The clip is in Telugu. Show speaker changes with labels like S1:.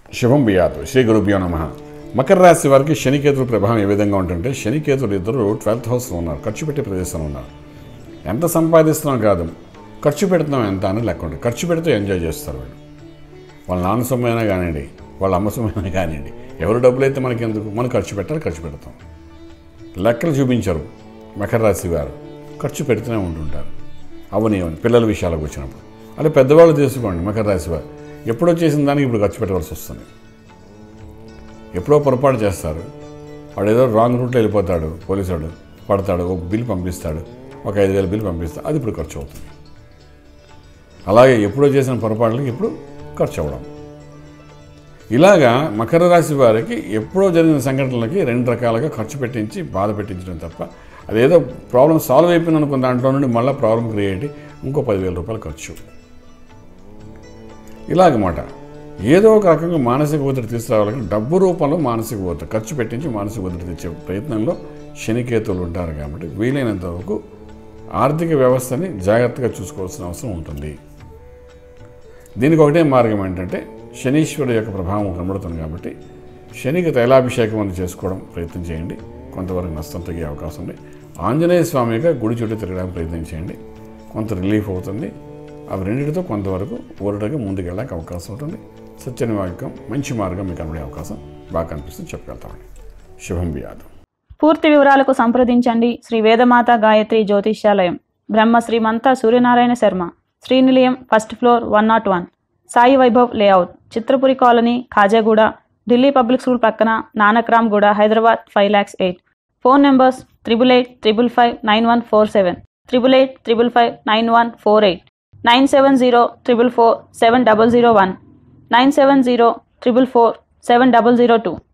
S1: శుభం బియాదు శ్రీ గురుభ్యో నమ మకర రాశి వారికి శనికేతుల ప్రభావం ఏ విధంగా ఉంటుంటే శనికేతులు ఇద్దరు ట్వెల్త్ హౌస్లో ఉన్నారు ఖర్చు పెట్టే ప్రదేశంలో ఉన్నారు ఎంత సంపాదిస్తున్నాం కాదు ఖర్చు పెడుతున్నాం ఎంత అని లెక్క ఉంటుంది ఖర్చు పెడితే ఎంజాయ్ చేస్తారు వీళ్ళు వాళ్ళ నాన్న సొమ్మైనా కానివ్వండి వాళ్ళ అమ్మ సొమ్మైనా కానివ్వండి ఎవరు డబ్బులు అయితే మనకి ఎందుకు మనం ఖర్చు పెట్టాలి ఖర్చు పెడతాం లెక్కలు చూపించరు మకర రాశి వారు ఖర్చు పెడుతూనే ఉంటుంటారు అవని అవని పిల్లల విషయాలకు వచ్చినప్పుడు అలా పెద్దవాళ్ళు తీసుకోండి మకర రాశి వారు ఎప్పుడో చేసిన దానికి ఇప్పుడు ఖర్చు పెట్టవలసి వస్తుంది ఎప్పుడో పొరపాటు చేస్తారు వాడు ఏదో రాంగ్ రూట్లో వెళ్ళిపోతాడు పోలీసు వాడు పడతాడు ఒక బిల్ పంపిస్తాడు ఒక ఐదు వేల బిల్ పంపిస్తాడు అది ఇప్పుడు ఖర్చు అవుతుంది అలాగే ఎప్పుడో చేసిన పొరపాట్లకి ఇప్పుడు ఖర్చు అవ్వడం ఇలాగా మకర రాశి వారికి ఎప్పుడో జరిగిన సంఘటనలకి రెండు రకాలుగా ఖర్చు పెట్టించి బాధ పెట్టించడం తప్ప అదేదో ప్రాబ్లం సాల్వ్ అయిపోయింది అనుకున్న దాంట్లో నుండి మళ్ళీ ప్రాబ్లం క్రియేట్ ఇంకో పదివేల రూపాయలు ఖర్చు ఇలాగమాట ఏదో ఒక రకంగా మానసిక ఒత్తిడి తీసుకురావాలని డబ్బు రూపంలో మానసిక ఒత్తిడి ఖర్చు పెట్టించి మానసిక ఒత్తిడి తెచ్చే ప్రయత్నంలో శనికేతువులు ఉంటారు కాబట్టి వీలైనంత వరకు ఆర్థిక వ్యవస్థని జాగ్రత్తగా చూసుకోవాల్సిన అవసరం ఉంటుంది దీనికి ఒకటే మార్గం ఏంటంటే శనీశ్వరుడు యొక్క ప్రభావం కనబడుతుంది కాబట్టి శనికి తైలాభిషేకం అని చేసుకోవడం ప్రయత్నం చేయండి కొంతవరకు నష్టం తగ్గే అవకాశం ఉంది ఆంజనేయ స్వామి యొక్క గుడి చుట్టూ తిరగడానికి ప్రయత్నం చేయండి కొంత రిలీఫ్ అవుతుంది అవి రెండింటితో కొంతవరకు ఊరటగా ముందుకు వెళ్ళడానికి అవకాశం ఉంటుంది సత్యని వాక్యం మంచి మార్గం మీకు కనబడే అవకాశం బాగా కనిపిస్తుంది చెప్పగలుగుతామండి శుభం బియాదు
S2: పూర్తి వివరాలకు సంప్రదించండి Shri Vedamata Gayatri Jyotishyalayam Brahma Srimantha Suryanarayana Sharma Srinilayam first floor one not one Sai Vaibhav layout Chitrapuri colony Khajaguda Delhi public school పక్కన Nanakramguda Hyderabad five lakhs eight phone numbers triple eight triple five nine one four seven triple eight triple five nine one four eight nine seven zero triple four seven double zero one nine seven zero triple four seven double zero two